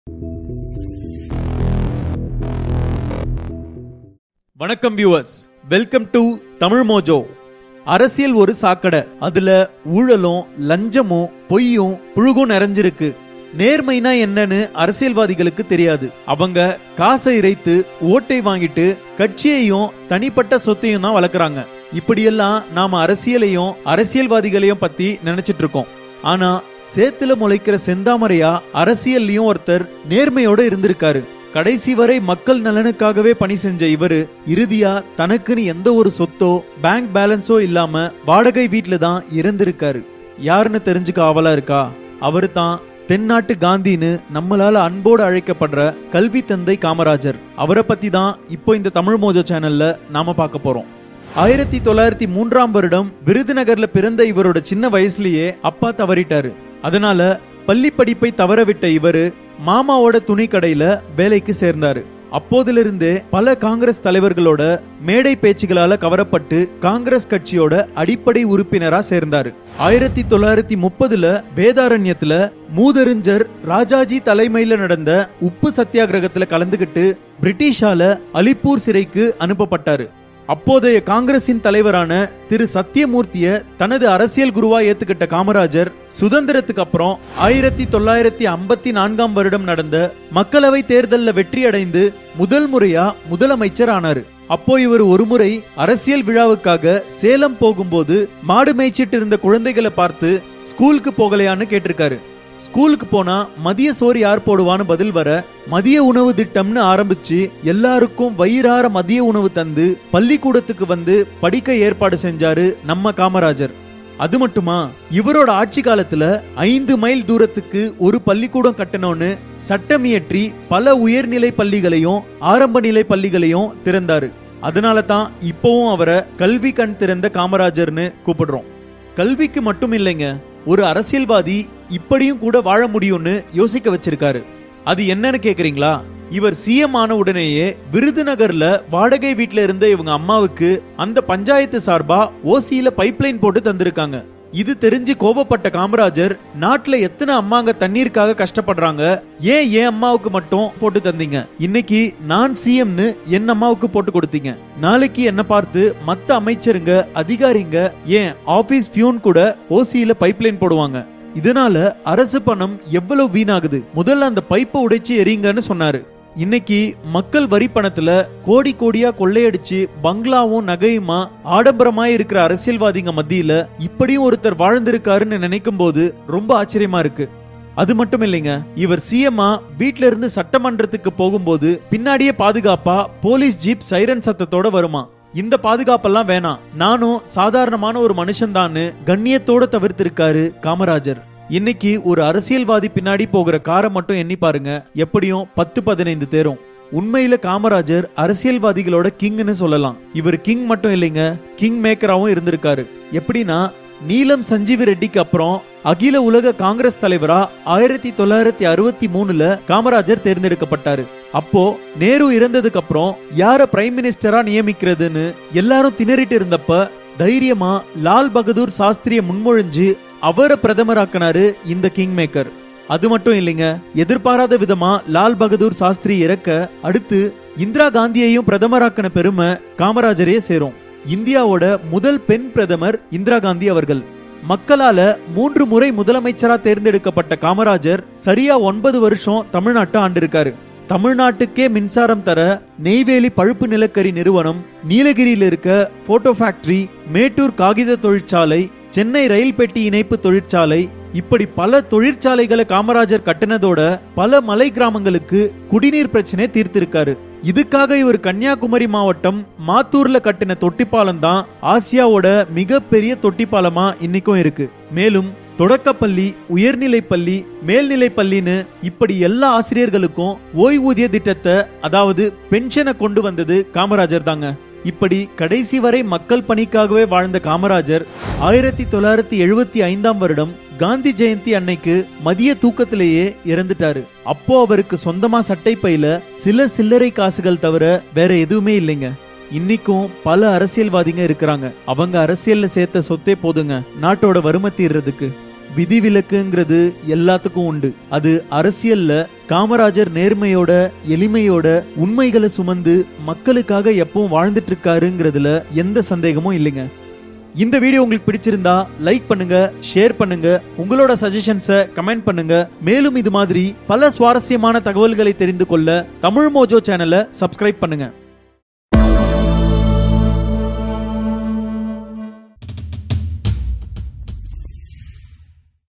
வணக்கம் viewers welcome to Tamil Mojo அரசியல் ஒரு சாக்கடை அதுல ஊழலும் லஞ்சமும் பொய்யும் புழுகும் நிறைஞ்சிருக்கு நேர்மைனா என்னன்னு அரசியல்வாதிகளுக்கு தெரியாது அவங்க காசை இறைத்து ஓட்டை வாங்கிட்டு கட்சியையும் தனிப்பட்ட சொத்தையும் தான் வளர்க்குறாங்க இப்படியெல்லாம் நாம அரசியலையும் அரசியல்வாதிகளையும் பத்தி நினைச்சிட்டு இருக்கோம் ஆனா சேத்துல முளைக்கிற செந்தாமரையா அரசியல்லையும் ஒருத்தர் நேர்மையோட இருந்திருக்காரு கடைசி வரை மக்கள் நலனுக்காகவே பணி செஞ்ச இவரு இறுதியா தனக்குன்னு எந்த ஒரு சொத்தோ பேங்க் பேலன்ஸோ இல்லாம வாடகை வீட்ல தான் இறந்திருக்காரு யாருன்னு தெரிஞ்சுக்க ஆவலா இருக்கா அவரு தான் தென்னாட்டு காந்தின்னு நம்மளால அன்போடு அழைக்கப்படுற கல்வி தந்தை காமராஜர் அவரை பத்தி தான் இப்போ இந்த தமிழ் மோஜோ சேனல்ல நாம பார்க்க போறோம் ஆயிரத்தி தொள்ளாயிரத்தி மூன்றாம் வருடம் விருதுநகர்ல பிறந்த இவரோட சின்ன வயசுலயே அப்பா தவறிட்டாரு அதனால பள்ளி படிப்பை தவறவிட்ட இவரு மாமாவோட துணி கடையில வேலைக்கு சேர்ந்தாரு அப்போதிலிருந்தே பல காங்கிரஸ் தலைவர்களோட மேடை பேச்சுகளால கவரப்பட்டு காங்கிரஸ் கட்சியோட அடிப்படை உறுப்பினரா சேர்ந்தாரு ஆயிரத்தி தொள்ளாயிரத்தி முப்பதுல வேதாரண்யத்துல மூதறிஞர் ராஜாஜி தலைமையில நடந்த உப்பு சத்தியாகிரகத்துல கலந்துகிட்டு பிரிட்டிஷால அலிப்பூர் சிறைக்கு அனுப்பப்பட்டாரு அப்போதைய காங்கிரசின் தலைவரான திரு சத்தியமூர்த்திய தனது அரசியல் குருவா ஏத்துக்கிட்ட காமராஜர் சுதந்திரத்துக்கு அப்புறம் ஆயிரத்தி தொள்ளாயிரத்தி ஐம்பத்தி நான்காம் வருடம் நடந்த மக்களவை தேர்தல்ல வெற்றி அடைந்து முதல் முறையா முதலமைச்சர் ஆனாரு அப்போ இவர் ஒருமுறை அரசியல் விழாவுக்காக சேலம் போகும்போது மாடு மேய்ச்சிட்டு இருந்த குழந்தைகளை பார்த்து ஸ்கூலுக்கு போகலையான்னு கேட்டிருக்காரு ஸ்கூலுக்கு போனா மதிய சோறு யார் போடுவான்னு பதில் வர மதிய உணவு திட்டம்னு ஆரம்பிச்சு எல்லாருக்கும் வயிறார மதிய உணவு தந்து பள்ளிக்கூடத்துக்கு வந்து படிக்க ஏற்பாடு செஞ்சாரு நம்ம காமராஜர் அது மட்டுமா இவரோட ஆட்சி காலத்துல ஐந்து மைல் தூரத்துக்கு ஒரு பள்ளிக்கூடம் கட்டணும்னு சட்டம் இயற்றி பல உயர்நிலை பள்ளிகளையும் ஆரம்ப நிலை பள்ளிகளையும் திறந்தாரு அதனால தான் இப்பவும் அவரை கல்வி கண் திறந்த காமராஜர்னு கூப்பிடுறோம் கல்விக்கு மட்டும் இல்லைங்க ஒரு அரசியல்வாதி இப்படியும் கூட வாழ முடியும்னு யோசிக்க வச்சிருக்காரு அது என்னன்னு கேக்குறீங்களா இவர் சிஎம் ஆன உடனேயே விருதுநகர்ல வாடகை வீட்ல இருந்த இவங்க அம்மாவுக்கு அந்த பஞ்சாயத்து சார்பா ஓசியில பைப்லைன் போட்டு தந்திருக்காங்க இது தெரிஞ்சு கோபப்பட்ட காமராஜர் நாட்டுல எத்தனை அம்மாங்க தண்ணீருக்காக கஷ்டப்படுறாங்க ஏன் என் அம்மாவுக்கு மட்டும் போட்டு தந்தீங்க இன்னைக்கு நான் சிஎம்னு என் அம்மாவுக்கு போட்டு கொடுத்தீங்க நாளைக்கு என்ன பார்த்து மத்த அமைச்சருங்க அதிகாரிங்க ஏன் ஆபீஸ் பியூன் கூட ஓசியில பைப்லைன் போடுவாங்க இதனால அரசு பணம் எவ்வளவு வீணாகுது முதல்ல அந்த பைப்பை உடைச்சு எறிங்கன்னு சொன்னாரு இன்னைக்கு மக்கள் வரி பணத்துல கோடி கோடியா கொள்ளையடிச்சு பங்களாவும் நகையுமா ஆடம்பரமா இருக்கிற அரசியல்வாதிங்க மத்தியில இப்படியும் ஒருத்தர் வாழ்ந்திருக்காருன்னு நினைக்கும் போது ரொம்ப ஆச்சரியமா இருக்கு அது மட்டும் இல்லைங்க இவர் சிஎம்ஆ வீட்ல இருந்து சட்டமன்றத்துக்கு போகும்போது பின்னாடியே பாதுகாப்பா போலீஸ் ஜீப் சைரன் சத்தத்தோட வருமா இந்த பாதுகாப்பெல்லாம் வேணாம் நானும் சாதாரணமான ஒரு மனுஷன் கண்ணியத்தோட தவிர்த்திருக்காரு காமராஜர் இன்னைக்கு ஒரு அரசியல்வாதி பின்னாடி போகிற காரை மட்டும் எண்ணி பாருங்க எப்படியும் பத்து பதினைந்து தேரும் உண்மையில காமராஜர் அரசியல்வாதிகளோட கிங்னு சொல்லலாம் இவர் கிங் மட்டும் இல்லைங்க கிங் மேக்கராவும் இருந்திருக்காரு எப்படின்னா நீலம் சஞ்சீவி ரெட்டிக்கு அப்புறம் அகில உலக காங்கிரஸ் தலைவரா ஆயிரத்தி தொள்ளாயிரத்தி அறுபத்தி மூணுல காமராஜர் தேர்ந்தெடுக்கப்பட்டாரு அப்போ நேரு இறந்ததுக்கு அப்புறம் யார பிரைம் மினிஸ்டரா நியமிக்கிறதுன்னு எல்லாரும் திணறிட்டு இருந்தப்ப தைரியமா லால் பகதூர் சாஸ்திரிய முன்மொழிஞ்சு அவரை பிரதமராக்கினாரு இந்த கிங் மேக்கர் அது மட்டும் இல்லைங்க எதிர்பாராத விதமா லால் பகதூர் சாஸ்திரி இறக்க அடுத்து இந்திரா காந்தியையும் பிரதமராக்கின பெருமை காமராஜரே சேரும் இந்தியாவோட முதல் பெண் பிரதமர் இந்திரா காந்தி அவர்கள் மக்களால மூன்று முறை முதலமைச்சரா தேர்ந்தெடுக்கப்பட்ட காமராஜர் சரியா ஒன்பது வருஷம் தமிழ்நாட்டை ஆண்டிருக்காரு தமிழ்நாட்டுக்கே மின்சாரம் தர நெய்வேலி பழுப்பு நிலக்கரி நிறுவனம் நீலகிரியில் இருக்க போட்டோ ஃபேக்டரி மேட்டூர் காகித தொழிற்சாலை சென்னை ரயில் பெட்டி இணைப்பு தொழிற்சாலை இப்படி பல தொழிற்சாலைகளை காமராஜர் கட்டினதோட பல மலை கிராமங்களுக்கு குடிநீர் பிரச்சனை தீர்த்திருக்காரு இதுக்காக இவர் கன்னியாகுமரி மாவட்டம் மாத்தூர்ல கட்டின தொட்டிப்பாலம் தான் ஆசியாவோட மிகப்பெரிய தொட்டிப்பாலமா இன்னைக்கும் இருக்கு மேலும் தொடக்கப்பள்ளி உயர்நிலை பள்ளி மேல்நிலை பள்ளின்னு இப்படி எல்லா ஆசிரியர்களுக்கும் ஓய்வூதிய திட்டத்தை அதாவது பென்ஷனை கொண்டு வந்தது காமராஜர் தாங்க இப்படி கடைசி வரை மக்கள் பணிக்காகவே வாழ்ந்த காமராஜர் ஆயிரத்தி தொள்ளாயிரத்தி எழுபத்தி ஐந்தாம் வருடம் காந்தி ஜெயந்தி அன்னைக்கு மதிய தூக்கத்திலேயே இறந்துட்டாரு அப்போ அவருக்கு சொந்தமா சட்டை பையில சில சில்லறை காசுகள் தவிர வேற எதுவுமே இல்லைங்க இன்னைக்கும் பல அரசியல்வாதிங்க இருக்கிறாங்க அவங்க அரசியல்ல சேர்த்த சொத்தே போதுங்க நாட்டோட வறுமை தீர்றதுக்கு விதிவிலக்குங்கிறது எல்லாத்துக்கும் உண்டு அது அரசியல்ல காமராஜர் நேர்மையோட எளிமையோட உண்மைகளை சுமந்து மக்களுக்காக எப்பவும் வாழ்ந்துட்டு இருக்காருங்கிறதுல எந்த சந்தேகமும் இல்லைங்க இந்த வீடியோ உங்களுக்கு பிடிச்சிருந்தா லைக் பண்ணுங்க ஷேர் பண்ணுங்க உங்களோட சஜஷன்ஸை கமெண்ட் பண்ணுங்க மேலும் இது மாதிரி பல சுவாரஸ்யமான தகவல்களை தெரிந்து கொள்ள தமிழ் மோஜோ சேனலை சப்ஸ்கிரைப் பண்ணுங்க